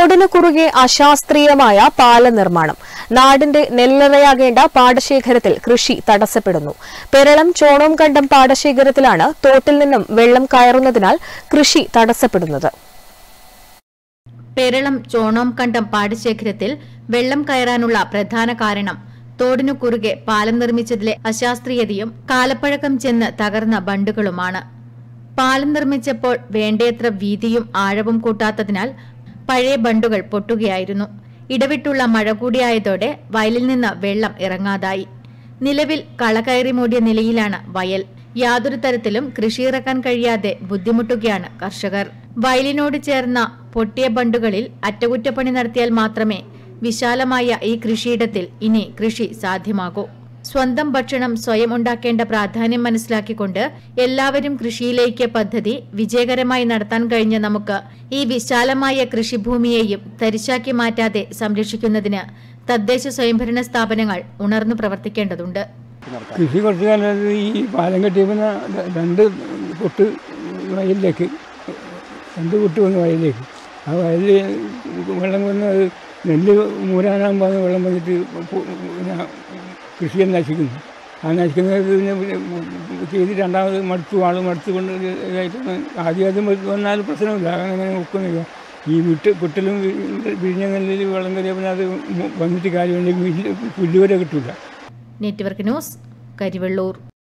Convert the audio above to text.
തോടിനു കുറുകെ അശാസ്ത്രീയമായ പാല നിർമ്മാണം നാടിന്റെ നെല്ലറയാകേണ്ട പാടശേഖരത്തിൽ കൃഷി തടസ്സപ്പെടുന്നു പെരളം ചോണോംകണ്ടം പാടശേഖരത്തിലാണ് തോട്ടിൽ നിന്നും വെള്ളം കയറുന്നതിനാൽ കൃഷി തടസ്സപ്പെടുന്നത് പെരളം ചോണോംകണ്ടം പാടശേഖരത്തിൽ വെള്ളം കയറാനുള്ള പ്രധാന കാരണം തോടിനു കുറുകെ പാലം നിർമ്മിച്ചതിലെ അശാസ്ത്രീയതയും കാലപ്പഴക്കം ചെന്ന് തകർന്ന ബണ്ടുകളുമാണ് പാലം നിർമ്മിച്ചപ്പോൾ വേണ്ടയത്ര വീതിയും ആഴവും കൂട്ടാത്തതിനാൽ പഴയ ബണ്ടുകൾ പൊട്ടുകയായിരുന്നു ഇടവിട്ടുള്ള മഴ കൂടിയായതോടെ വയലിൽ നിന്ന് വെള്ളം ഇറങ്ങാതായി നിലവിൽ കളകയറി മൂടിയ നിലയിലാണ് വയൽ യാതൊരു തരത്തിലും കൃഷിയിറക്കാൻ കഴിയാതെ ബുദ്ധിമുട്ടുകയാണ് കർഷകർ വയലിനോട് ചേർന്ന പൊട്ടിയ ബണ്ടുകളിൽ അറ്റകുറ്റപ്പണി നടത്തിയാൽ മാത്രമേ വിശാലമായ ഈ കൃഷിയിടത്തിൽ ഇനി കൃഷി സാധ്യമാകൂ സ്വന്തം ഭക്ഷണം സ്വയം ഉണ്ടാക്കേണ്ട പ്രാധാന്യം മനസ്സിലാക്കിക്കൊണ്ട് എല്ലാവരും കൃഷിയിലേക്ക് പദ്ധതി വിജയകരമായി നടത്താൻ കഴിഞ്ഞ നമുക്ക് ഈ വിശാലമായ കൃഷിഭൂമിയെയും തരിശാക്കി മാറ്റാതെ സംരക്ഷിക്കുന്നതിന് തദ്ദേശ സ്വയംഭരണ സ്ഥാപനങ്ങൾ ഉണർന്നു പ്രവർത്തിക്കേണ്ടതുണ്ട് കൃഷി കുറച്ച് കാലത്ത് ഈ പാലം കെട്ടിയപ്പോൾ രണ്ട് പൊട്ട് വയലിലേക്ക് രണ്ട് പൊട്ട് വന്ന് വയലിലേക്ക് ആ വയലിൽ വെള്ളം വന്ന് അത് നെല്ല് മൂരാനാകുമ്പോൾ അത് വെള്ളം വന്നിട്ട് പു- പിന്നെ കൃഷിയെ നശിക്കുന്നു ആ നശിക്കുന്നത് പിന്നെ പിന്നെ ചെയ്ത് രണ്ടാമത് മടുത്തു ആൾ മടുത്തു കൊണ്ട് ഇതായിട്ട് ആദ്യം അത് വന്നാൽ പ്രശ്നമില്ല അങ്ങനെ അങ്ങനെ ഒക്കുന്നില്ല ഈ വിട്ട് പൊട്ടലും വിഴിഞ്ഞ നെല്ലിൽ വെള്ളം കയറിയപ്പോൾ അത് വന്നിട്ട് കാര്യമില്ലെങ്കിൽ പുല്ല് വരെ കിട്ടില്ല നെറ്റ്വർക്ക് ന്യൂസ് കരിവെള്ളൂർ